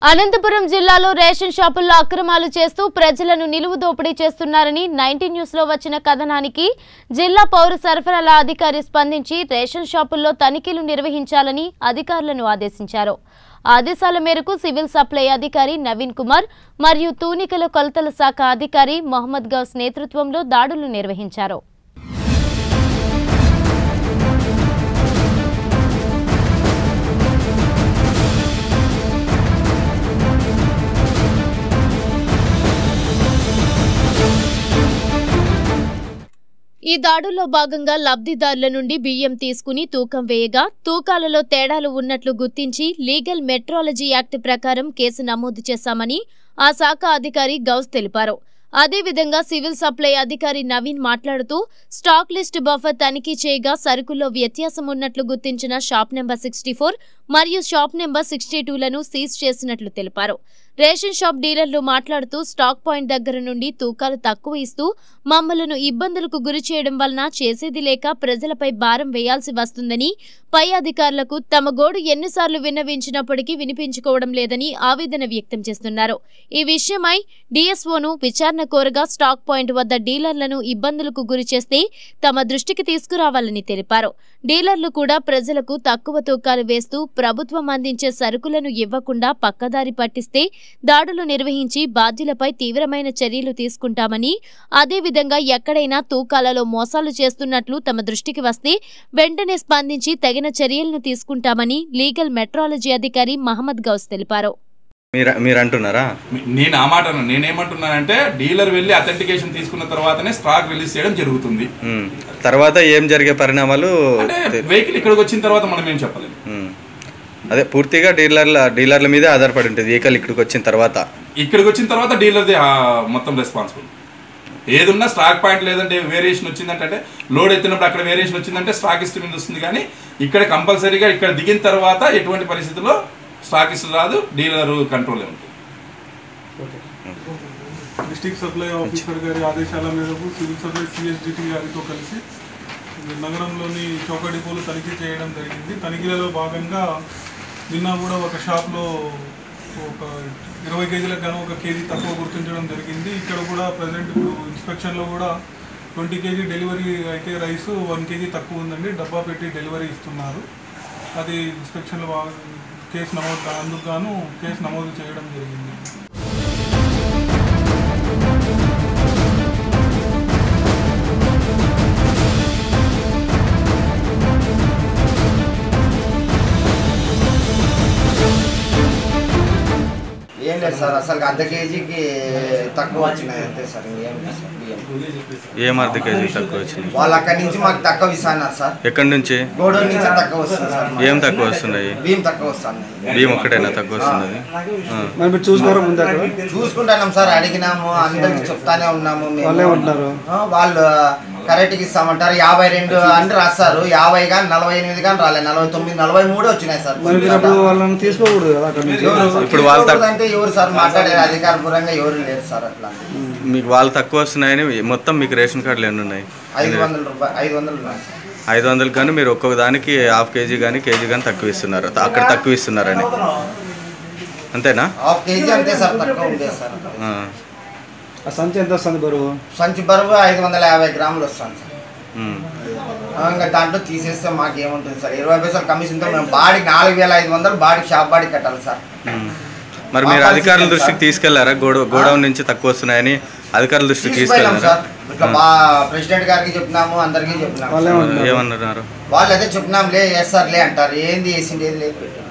అనంతపురం జిల్లాలో రేషన్ షాపుల్లో అక్రమాలు చేస్తూ ప్రజలను నిలువు దోపిడీ చేస్తున్నారని నైన్టీ న్యూస్ లో వచ్చిన కథనానికి జిల్లా పౌర సరఫరాల అధికారి స్పందించి రేషన్ షాపుల్లో తనిఖీలు నిర్వహించాలని అధికారులను ఆదేశించారు ఆదేశాల మేరకు సివిల్ సప్లై అధికారి నవీన్ కుమార్ మరియు తూనికల కొలతల శాఖ అధికారి మొహమ్మద్ గౌస్ నేతృత్వంలో దాడులు నిర్వహించారు ఈ దాడుల్లో భాగంగా లబ్ధిదారుల నుండి బియ్యం తీసుకుని తూకం వేయగా తూకాలలో తేడాలు ఉన్నట్లు గుర్తించి లీగల్ మెట్రాలజీ యాక్ట్ ప్రకారం కేసు నమోదు చేశామని ఆ శాఖ అధికారి గౌస్ తెలిపారు అదేవిధంగా సివిల్ సప్లై అధికారి నవీన్ మాట్లాడుతూ స్టాక్ లిస్ట్ బఫర్ తనిఖీ చేయగా సరుకుల్లో వ్యత్యాసం ఉన్నట్లు గుర్తించిన షాప్ నెంబర్ సిక్స్టీ ఫోర్ మరియు షాప్ నెంబర్ సిక్స్టీ టూలను సీజ్ చేసినట్లు తెలిపారు రేషన్ షాప్ డీలర్లు మాట్లాడుతూ స్టాక్ పాయింట్ దగ్గర నుండి తూకాలు తక్కువ ఇస్తూ మమ్మలను ఇబ్బందులకు గురి చేయడం వలన చేసేది లేక ప్రజలపై భారం వేయాల్సి వస్తుందని పై అధికారులకు తమ గోడు ఎన్నిసార్లు విన్నవించినప్పటికీ వినిపించుకోవడం లేదని ఆవేదన వ్యక్తం చేస్తున్నారు ఈ విషయమై డీఎస్ఓను విచారణ కోరగా స్టాక్ పాయింట్ వద్ద డీలర్లను ఇబ్బందులకు గురి చేస్తే తమ దృష్టికి తీసుకురావాలని తెలిపారు డీలర్లు కూడా ప్రజలకు తక్కువ తూకాలు వేస్తూ ప్రభుత్వం అందించే సరుకులను ఇవ్వకుండా పక్కదారి పట్టిస్తే దాడులు నిర్వహించి బాధ్యులపై తీవ్రమైన చర్యలు తీసుకుంటామని అదేవిధంగా ఎక్కడైనా తూకాలలో మోసాలు చేస్తున్నట్లు తమ దృష్టికి వస్తే వెంటనే స్పందించి తగిన చర్యలను తీసుకుంటామని లీగల్ మెట్రాలజీ అధికారి మహమ్మద్ గౌస్ తెలిపారు మీరు మీరు అంటున్నారా నేను ఆ మాట అన్నాను. నేనేమంటున్నానంటే డీలర్ వెళ్ళి అథెంటికేషన్ తీసుకున్న తర్వాతనే స్టాక్ రిలీజ్ చేయడం జరుగుతుంది ఉమ్. తర్వాత ఏం జరిగే పరిణామాలు అంటే వెహికల్ ఇక్కడికి వచ్చిన తర్వాత మనం ఏం చెప్పలేము ఉమ్. అదే పూర్తిగా డీలర్ల డీలర్ల మీదే ఆధారపడి ఉంటుంది వెహికల్ ఇక్కడికి వచ్చిన తర్వాత ఇక్కడికి వచ్చిన తర్వాత డీలర్ది ఆ మొత్తం రెస్పాన్సిబుల్ ఏదున్నా స్టాక్ పాయింట్ లేదంటే వేరియేషన్ వచ్చిందంటే అంటే లోడ్ ఎత్తినప్పుడు అక్కడ వేరియేషన్ వచ్చిందంటే స్టాక్ ఇస్ట్ మీద వస్తుంది కానీ ఇక్కడ కంపల్సరీగా ఇక్కడ దిగిన తర్వాత ఎటువంటి పరిస్థితుల్లో స్టాక్ ఇస్ట్ రాదు డీలర్ కంట్రోలే ఉంటుంది డిస్టిక్ సప్లై ఆఫీసర్ గారి ఆదేశాల మేరకు సివిల్ సప్లై సిఎస్డిటి గారితో కలిసి నగరంలోని చౌక డిపోలు తనిఖీ చేయడం జరిగింది తనిఖీలలో భాగంగా నిన్న కూడా ఒక షాప్లో ఒక ఇరవై కేజీలకు గాను ఒక కేజీ తక్కువ గుర్తించడం జరిగింది ఇక్కడ కూడా ప్రజెంట్ ఇప్పుడు ఇన్స్పెక్షన్లో కూడా ట్వంటీ కేజీ డెలివరీ అయితే రైస్ వన్ కేజీ తక్కువ ఉందండి డబ్బా పెట్టి డెలివరీ ఇస్తున్నారు అది ఇన్స్పెక్షన్లో భాగ- కేసు నమోదు అందుకు గాను కేసు నమోదు చేయడం జరిగింది ఏం లేదు సార్ అసలు అర్ధ కేజీకి తక్కువ వచ్చినాయి అంతే సార్ ఇంకేం లేదు సార్ బియ్యం. ఏం అర్ధ కేజీ తక్కువ వచ్చింది వాళ్ళు అక్కడి నుంచి మాకు తక్కువ ఇస్తున్నారు సార్ ఎక్కడి నుంచి గోడౌన్ నుంచి తక్కువ వస్తుంది సార్ మాకు. ఏం తక్కువ వస్తున్నాయి బియ్యం తక్కువ వస్తుంది బియ్యం ఒక్కటేనా తక్కువ వస్తున్నది ఆ. మరి మీరు చూసుకోరా ముందు అక్కడ చూసుకుంటున్నాం సార్ అడిగినాము అందరికి చెప్తానే ఉన్నాము మేము. వాళ్ళే ఉంటున్నారు. ఆ, వాళ్ళు కరెక్ట్గా ఇస్తామంటారు యాభై రెండు అని రాస్తారు యాభై కానీ నలభై ఎనిమిది కానీ రాలేదు నలభై తొమ్మిది నలభై మూడు వచ్చినాయి సార్ మరి మీరు అప్పుడు వాళ్ళని తీసుకోకూడదు కదా అక్కడ నుంచి ఎవరు- ఇప్పుడు వాళ్ళు తక్కువ- అంటే ఎవరు సార్ మాట్లాడేది అధికారపూర్వంగా ఎవరు లేరు సార్ అట్లా మీకు వాళ్ళు తక్కువ వస్తున్నాయని మొత్తం మీకు రేషన్ కార్డులు ఎన్ని ఉన్నాయి ఐదు వందల రూపాయలు ఐదు వందలు ఉన్నాయి సార్ ఐదు వందలు కానీ మీరు ఒక్కొక్క దానికి హాఫ్ కేజీ కానీ కేజీ కానీ తక్కువ ఇస్తున్నారు అక్కడ తక్కువ ఇస్తున్నారని అంతేనా హాఫ్ కేజీ అంతే సార్ తక్కువ ఉండే సార్ ఆ. ఆ సంచి ఎంత వస్తుంది బరువు సంచి బరువు ఐదు వందల యాభై గ్రాములు వస్తాను సార్ ఉమ్. ఆ, ఇంకా దాంట్లో తీసేస్తే మాకు ఏముంటుంది సార్ ఇరవై పైసలు కమిషన్తో మేము బాడీకి నాలుగు వేల ఐదు వందలు బాడీకి షాప్ బాడీ కట్టాలి సార్ ఉమ్. మరి మీరు అధికారుల దృష్టికి తీసుకెళ్లారా గోడ గోడౌన్ నుంచి తక్కువ వస్తున్నాయని అధికారుల దృష్టికి తీసుకెళ్ళాం తీసుకెళ్ళారా సార్ ఇట్లా బా ప్రెసిడెంట్ గారికి చెప్పినాము అందరికీ చెప్పినాము వాళ్ళే సార్. ఉంటున్నారు. ఏమన్నారు వాళ్ళు అయితే చెప్పినాం లే వేస్తారు లే అంటారు ఏంది వేసింది ఏది లేదు పెట్టారు.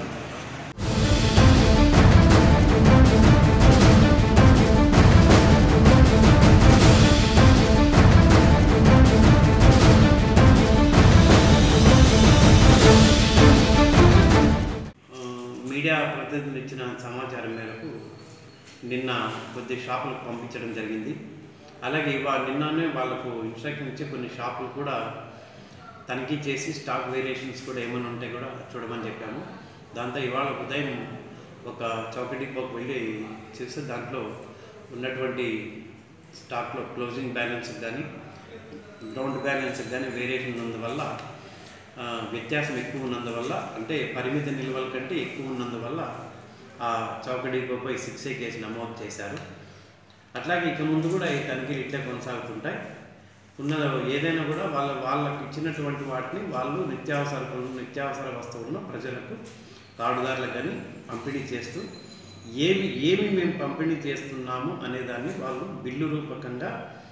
ఆ, మీడియా ప్రతినిధులు ఇచ్చిన సమాచారం మేరకు నిన్న కొద్ది షాపులకు పంపించడం జరిగింది అలాగే ఇవాళ నిన్ననే వాళ్ళకు ఇన్స్ట్రక్షన్ ఇచ్చి కొన్ని షాపులు కూడా తనిఖీ చేసి స్టాక్ వేరియేషన్స్ కూడా ఏమైనా ఉంటే కూడా చూడమని చెప్పాము దాంతో ఇవాళ ఉదయం ఒక చౌక డిపోకి వెళ్ళి చూస్తే దాంట్లో ఉన్నటువంటి స్టాక్లో క్లోజింగ్ బ్యాలెన్స్ కానీ గ్రౌండ్ బ్యాలెన్స్ కానీ వేరియేషన్ ఉన్నందువల్ల ఆ, వ్యత్యాసం ఎక్కువ ఉన్నందువల్ల అంటే పరిమిత నిల్వల కంటే ఎక్కువ ఉన్నందువల్ల ఆ చౌక డిపోపై సిక్స్ ఏ కేసు నమోదు చేశారు అట్లాగే ఇక ముందు కూడా ఈ తనిఖీలు ఇట్లే కొనసాగుతుంటాయి ఉన్న ఏదైనా కూడా వాళ్ళ వాళ్ళకి ఇచ్చినటువంటి వాటిని వాళ్ళు నిత్యావసరకులను నిత్యావసర వస్తువులను ప్రజలకు కార్డుదారులకు కానీ పంపిణీ చేస్తూ ఏమి ఏమి మేము పంపిణీ చేస్తున్నాము అనేదాన్ని వాళ్ళు బిల్లు రూపకంగా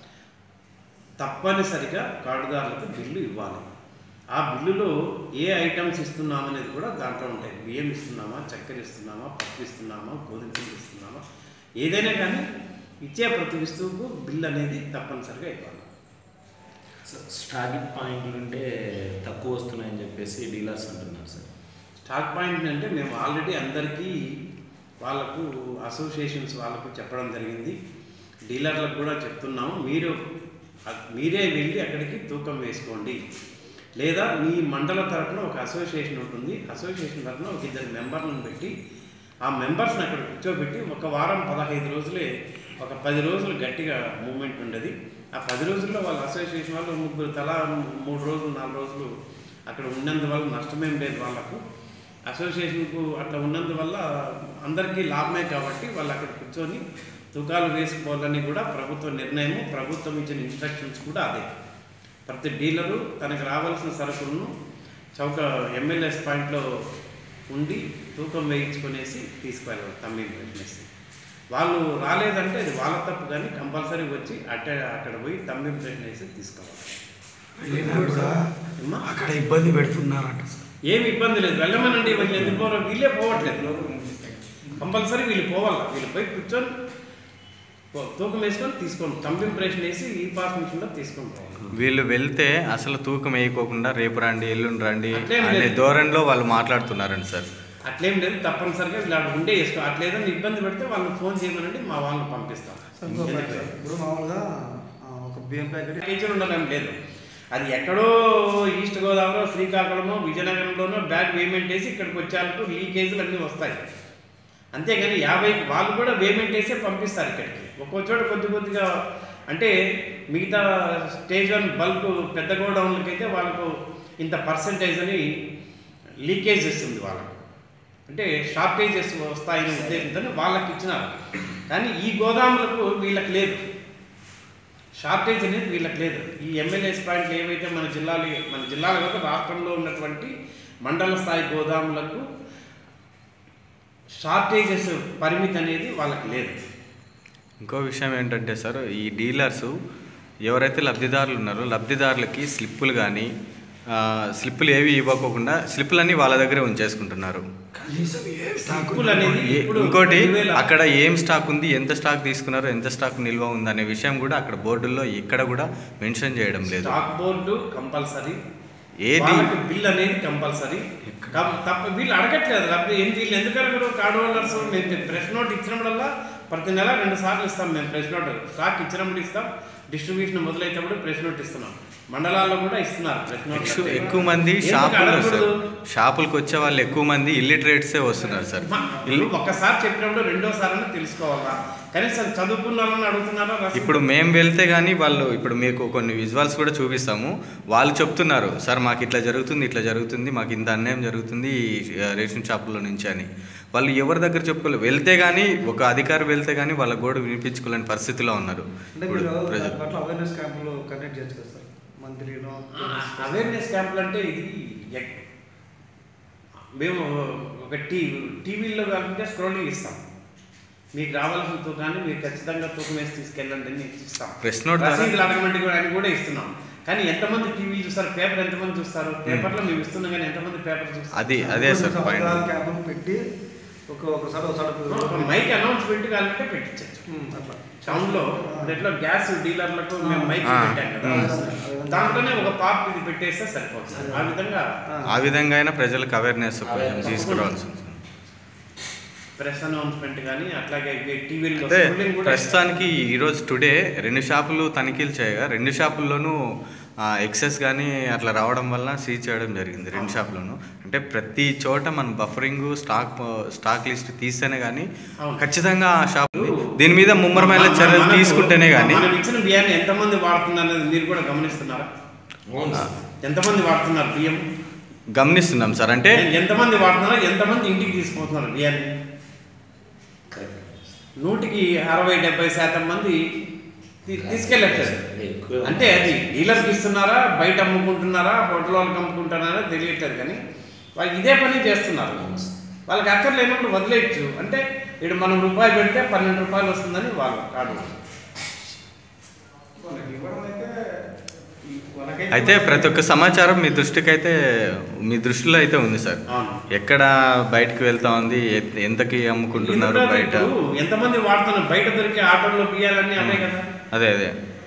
తప్పనిసరిగా కార్డుదారులకు బిల్లు ఇవ్వాలి ఆ బిల్లులో ఏ ఐటమ్స్ ఇస్తున్నాం అనేది కూడా దాంట్లో ఉంటాయి బియ్యం ఇస్తున్నామా చక్కెర ఇస్తున్నామా పప్పు ఇస్తున్నామా గోధుమ పిండి ఇస్తున్నామా ఏదైనా కానీ ఇచ్చే ప్రతి వస్తువుకు బిల్ అనేది తప్పనిసరిగా ఇవ్వాలి స్టార్టింగ్ పాయింట్లు ఉంటే తక్కువ వస్తున్నాయని చెప్పేసి డీలర్స్ అంటున్నారు సార్ స్టాక్ పాయింట్ అంటే మేము ఆల్రెడీ అందరికీ వాళ్ళకు అసోసియేషన్స్ వాళ్ళకు చెప్పడం జరిగింది డీలర్లకు కూడా చెప్తున్నాము మీరు అ- మీరే వెళ్ళి అక్కడికి తూకం వేసుకోండి లేదా మీ మండల తరపున ఒక అసోసియేషన్ ఉంటుంది అసోసియేషన్ తరపున ఒక ఇద్దరు మెంబర్లను పెట్టి ఆ మెంబర్స్ని అక్కడ కూర్చోబెట్టి ఒక వారం పదహైదు రోజులే ఒక పది రోజులు గట్టిగా మూమెంట్ ఉండేది ఆ పది రోజుల్లో వాళ్ళ అసోసియేషన్ వాళ్ళు ముగ్గురు తలా మూడు రోజులు నాలుగు రోజులు అక్కడ ఉన్నందువల్ల నష్టమేం లేదు వాళ్ళకు అసోసియేషన్కు అట్లా ఉన్నందువల్ల అందరికీ లాభమే కాబట్టి వాళ్ళు అక్కడ కూర్చొని తూకాలు వేసుకోవాలని కూడా ప్రభుత్వ నిర్ణయము ప్రభుత్వం ఇచ్చిన ఇన్స్ట్రక్షన్స్ కూడా అదే ప్రతి డీలరు తనకు రావాల్సిన సరుకులను చౌక ఎమ్మెల్యేస్ పాయింట్లో ఉండి తూకం వేయించుకునేసి తీసుకెళ్ళాలి తమ్మి వేసి వాళ్ళు రాలేదంటే అది వాళ్ళ తప్పు కానీ కంపల్సరీ వచ్చి అట్ట అక్కడ పోయి తమ్మి వేసి తీసుకోవాలి వెళ్ళినా కూడా ఏమ్మా? అక్కడ ఇబ్బంది పెడుతున్నారంట సార్ ఏమి ఇబ్బంది లేదు వెళ్ళమనండి వీళ్ళు ఎందుకు పోరో వీళ్ళే పోవట్లేదు కంపల్సరీ వీళ్ళు పోవాలి వీళ్ళు పోయి కూర్చొని పో- తూకం వేసుకొని తీసుకోండి తంబి ఇంప్రెషన్ వేసి ఈ పాస్ మిషన్లో తీసుకొని పోవాలి వీళ్ళు వెళ్తే అసలు తూకం వేయకోకుండా రేపు రండి ఎల్లుండి రండి అట్లేం అనే లేదు. ధోరణిలో వాళ్ళు మాట్లాడుతున్నారండి సార్ అట్లేం లేదు తప్పనిసరిగా వీళ్ళు అక్కడ ఉండే వేసుకో అట్లేదని ఇబ్బంది పెడితే వాళ్ళని ఫోన్ చేయమనండి మా వాళ్ళని పంపిస్తాం సార్ ఇంకో ఎందుకు? ప్రశ్న. ఇప్పుడు మామూలుగా ఆ, ఒక బియ్యం ప్యాకెట్ కేజీలు ఉండడం లేదు అది ఎక్కడో ఈస్ట్ గోదావరిలో శ్రీకాకుళమో విజయనగరంలోనో బ్యాగ్ వేమెంట్ వేసి ఇక్కడికి వచ్చేందుకు లీకేజీలు అన్నీ వస్తాయి అంతేగాని యాభై వాళ్ళు కూడా వేమెంట్ వేసే పంపిస్తారు ఇక్కడికి ఒక్కో చోట కొద్ది కొద్దిగా అంటే మిగతా స్టేజ్ వన్ బల్క్ పెద్ద గోడౌన్లకి అయితే వాళ్ళకు ఇంత పర్సంటేజ్ అని లీకేజ్ ఇస్తుంది వాళ్ళకు అంటే షార్టేజెస్ వస్తాయనే ఉద్దేశంతో వాళ్ళకి ఇచ్చినారు కానీ ఈ గోదాములకు వీళ్ళకి లేదు షార్టేజ్ అనేది వీళ్ళకి లేదు ఈ ఎమ్మెల్యేస్ పాయింట్లు ఏవైతే మన జిల్లాలో మన జిల్లాలో కాక రాష్ట్రంలో ఉన్నటువంటి మండల స్థాయి గోదాములకు షార్టేజెస్ పరిమితి అనేది వాళ్ళకి లేదు ఇంకో విషయం ఏంటంటే సార్ ఈ డీలర్స్ ఎవరైతే లబ్ధిదారులు ఉన్నారో లబ్ధిదారులకి స్లిప్పులు కానీ స్లిప్పులు ఏవి ఇవ్వకోకుండా స్లిప్పులన్నీ వాళ్ళ దగ్గరే ఉంచేసుకుంటున్నారు కనీసం ఏ స్టాక్ స్లిప్పులు అనేది ఏ- ఇప్పుడు ఇంకోటి రెండు వేల- అక్కడ ఏం స్టాక్ ఉంది ఎంత స్టాక్ తీసుకున్నారు ఎంత స్టాక్ నిల్వ ఉంది అనే విషయం కూడా అక్కడ బోర్డుల్లో ఎక్కడ కూడా మెన్షన్ చేయడం లేదు స్టాక్ బోర్డు కంపల్సరీ ఏది వాళ్ళకి బిల్ అనేది కంపల్సరీ తప్ప వీళ్ళు అడగట్లేదు లబ్ధి ఏంటి వీళ్ళు ఎందుకు అడగరు కార్డు హోల్డర్స్ మేము ప్రెస్ నోట్ ఇచ్చినప్పుడల్లా ప్రతి నెల రెండు సార్లు ఇస్తాం మేము ప్రెస్ నోట్ స్టాక్ ఇచ్చినప్పుడు ఇస్తాం డిస్ట్రిబ్యూషన్ మొదలైనప్పుడు ప్రెస్ నోట్ ఇస్తున్నాం మండలాల్లో కూడా ఇస్తున్నారు ప్రెస్ నోట్ ఎక్కువ ఎక్కువ మంది షాపుల్లో సార్ షాపులకు వచ్చే వాళ్ళు ఎక్కువ మంది ఇల్లిటరేట్సే వస్తున్నారు సార్ వీళ్ళు ఒక్కసారి చెప్పినప్పుడు రెండోసారి తెలుసుకోవాలా కనీసం చదువుకున్న వాళ్ళని అడుగుతున్నారా రసీదు- ఇప్పుడు మేము వెళ్తే కానీ వాళ్ళు ఇప్పుడు మీకు కొన్ని విజువల్స్ కూడా చూపిస్తాము వాళ్ళు చెప్తున్నారు సార్ మాకు ఇట్లా జరుగుతుంది ఇట్లా జరుగుతుంది మాకు ఇంత అన్యాయం జరుగుతుంది ఈ, ఆ, రేషన్ షాపుల నుంచి అని వాళ్ళు ఎవరి దగ్గర చెప్పుకోలేదు వెళ్తే కానీ ఒక అధికారి వెళ్తే కానీ వాళ్ళ గోడు వినిపించుకోలేని పరిస్థితిలో ఉన్నారు అంటే ఇప్పుడు మీరు ప్రజలు దాని పట్ల అవేర్నెస్ క్యాంపులు కండక్ట్ చేయొచ్చు కదా సార్ మంత్లీనో అవేర్నెస్ క్యాంపులు అంటే ఇది ఎక్- మేము ఒక టీ టీవీలో కాకుండా స్క్రోలింగ్ ఇస్తాం మీకు రావాల్సిన తూకాన్ని మీరు ఖచ్చితంగా తూకం వేసి తీసుకెళ్ళండి అని ఇస్తాం Press note ద్వారా- రసీదులు అడగమంటే కూడా అని కూడా ఇస్తున్నాం కానీ ఎంతమంది టీవీ చూస్తారు పేపర్ ఎంతమంది చూస్తారు పేపర్లో మేము ఇస్తున్నాం కానీ ఎంతమంది పేపర్ చూస్తారు అది అదే సార్ పాయింట్ క్యాంపులు పెట్టి ఒక ఒకసారి ఒకసారి ఒక మైక్ అనౌన్స్మెంట్ కావాలంటే పెట్టించచ్చు ఉమ్, అట్లా టౌన్ లో ఎట్లా గ్యాస్ డీలర్లకు మేము మైక్ ఆ. పెట్టాం కదా దాంట్లోనే ఒక పార్ట్ ఇది పెట్టేస్తే సరిపోతుంది ఆ విధంగా ఆ విధంగా అయినా ప్రజలకు అవేర్నెస్ కొంచెం తీసుకురావాల్సి ఉంది ప్రెస్ అనౌన్స్మెంట్ కానీ అట్లాగే టీవీలో అంటే ప్రస్తుతానికి ఈరోజు టుడే రెండు షాపులు తనిఖీలు చేయగా రెండు షాపుల్లోనూ ఎక్సెస్ కానీ అట్లా రావడం వల్ల సీజ్ చేయడం జరిగింది రెండు షాపులను అంటే ప్రతి చోట మనం బఫరింగ్ స్టాక్ స్టాక్ లిస్ట్ తీస్తేనే కానీ అవును. ఖచ్చితంగా ఆ షాప్ ఉంది. దీని మీద ముమ్మరమైన చర్యలు తీసుకుంటేనే కానీ మనం ఇచ్చిన బియ్యాన్ని ఎంతమంది వాడుతున్నారు అనేది మీరు కూడా గమనిస్తున్నారా ఎంతమంది వాడుతున్నారు బియ్యం గమనిస్తున్నాం సార్ అంటే ఎంతమంది వాడుతున్నారు ఎంతమంది ఇంటికి తీసుకుపోతున్నారు బియ్యాన్ని నూటికి అరవై డెబ్బై శాతం మంది తీ- తీసుకెళ్ళట్లేదు ఎక్కువ అంటే అది డీలర్కి ఇస్తున్నారా బయట అమ్ముకుంటున్నారా హోటల్ వాళ్ళకి అమ్ముకుంటున్నారా తెలియట్లేదు కానీ వాళ్ళు ఇదే పని చేస్తున్నారు వాళ్ళకి అక్కర్లేనప్పుడు వదిలేయచ్చు అంటే ఇక్కడ మనం రూపాయి పెడితే పన్నెండు రూపాయలు వస్తుందని వాళ్ళు కాదు అయితే ప్రతి ఒక్క సమాచారం మీ దృష్టికి అయితే మీ దృష్టిలో అయితే ఉంది సార్ అవును. ఎక్కడ బయటకు వెళ్తా ఉంది ఎ- ఎంతకి అమ్ముకుంటున్నారు ఎందుకంటే బయట ఇప్పుడు ఎంతమంది వాడుతున్నారు బయట దొరికే ఆటోల్లో బియ్యాలన్నీ అవే కదా అదే అదే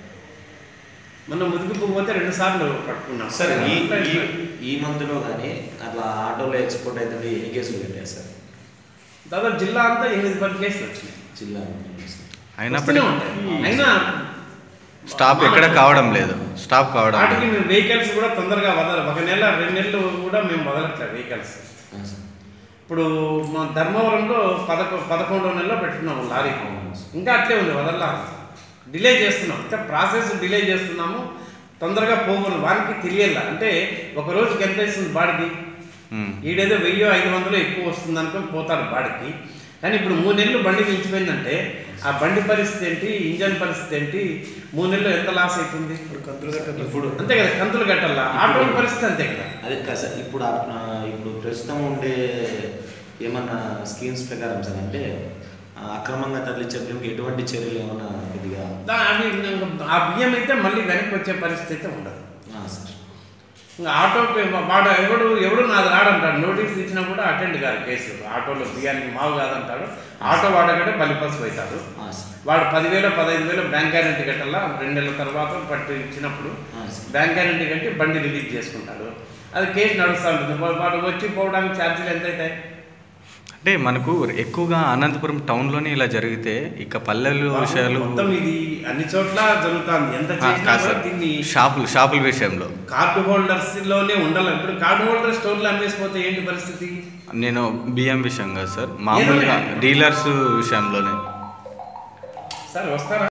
మనం ముదిగిపు పోతే రెండు సార్లు పట్టుకున్నాం సార్ ఈ ఈ- ఈ మంత్లో కానీ అట్లా ఆటోలో ఎక్స్పోర్ట్ అయితే ఎన్ని కేసులు పెట్టారు సార్ దాదాపు జిల్లా అంతా ఎనిమిది పది కేసులు వచ్చినాయి జిల్లా అయినప్పటికీ వస్తూనే ఉంటాయి. అయినా స్టాప్ ఎక్కడ కావడం లేదు స్టాప్ కావడం వాటికి లేదు. మేము వెహికల్స్ కూడా తొందరగా వదల ఒక నెల రెండు నెలలు కూడా మేము వదలట్లేదు వెహికల్స్ ఇప్పుడు మా ధర్మవరంలో పదకొ పదకొండో నెలలో పెట్టుకున్నాము లారీ ఇంకా అట్లే ఉంది వదల్లా డిలే చేస్తున్నాం ఇంకా ప్రాసెస్ డిలే చేస్తున్నాము తొందరగా పోకూడదు వారికి తెలియాల అంటే ఒక రోజుకి ఎంత ఇస్తుంది బాడికి ఉమ్. ఈడేదో వెయ్యో ఐదు వందలు ఎక్కువ వస్తుంది అనుకొని పోతాడు బాడికి కానీ ఇప్పుడు మూడు నెలలు బండి నిలిచిపోయిందంటే ఆ బండి పరిస్థితి ఏంటి ఇంజన్ పరిస్థితి ఏంటి మూడు నెలలు ఎంత లాస్ అవుతుంది ఇప్పుడు అంతే కదా కంతులు కట్టాలా ఆటోల పరిస్థితి అంతే కదా అదే కాదు సార్ ఇప్పుడు ఆ- ఇప్పుడు ప్రస్తుతం ఉండే ఏమన్నా స్కీమ్స్ ప్రకారం సార్ అంటే ఆ, అక్రమంగా తరలించే బియ్యంకి ఎటువంటి చర్యలు ఏమన్నా కొద్దిగా దా- అవి ఇంకా ఆ బియ్యం అయితే మళ్ళీ వెనక్కి వచ్చే పరిస్థితి అయితే ఉండదు ఆ, సార్ ఇంకా ఆటో వాడు ఎవడు ఎవడు నాది రాడంటాడు నోటీస్ ఇచ్చినా కూడా అటెండ్ కాదు కేసు ఆటోలో బియ్యానికి మావు కాదంటాడు ఆటో వాడకంటే బలిపసు అవుతాడు ఆ, సార్ వాడు పదివేలు పదహైదు వేలు బ్యాంక్ గ్యారంటీ కట్టాలా రెండు నెలల తర్వాత పట్టు ఇచ్చినప్పుడు ఆ, సార్ బ్యాంక్ గ్యారంటీ కట్టి బండి రిలీజ్ చేసుకుంటాడు అది కేసు నడుస్తూ ఉంటుంది వా- వాడు వచ్చి పోవడానికి ఛార్జీలు ఎంత అవుతాయి అంటే మనకు ఎక్కువగా అనంతపురం టౌన్లోనే ఇలా జరిగితే ఇక పల్లెలు విషయాలు మొత్తం ఇది అన్ని చోట్ల జరుగుతుంది ఎంత ఆ, చేసినా కాదు కూడా సార్. దీన్ని షాపులు షాపుల విషయంలో కార్డు హోల్డర్స్ లోనే ఉండాలి ఇప్పుడు కార్డు హోల్డర్ స్టోర్లో అమ్మేసిపోతే ఏంటి పరిస్థితి నేను బియ్యం విషయం కాదు సార్ మామూలుగా డీలర్స్ విషయంలోనే సార్ వస్తారా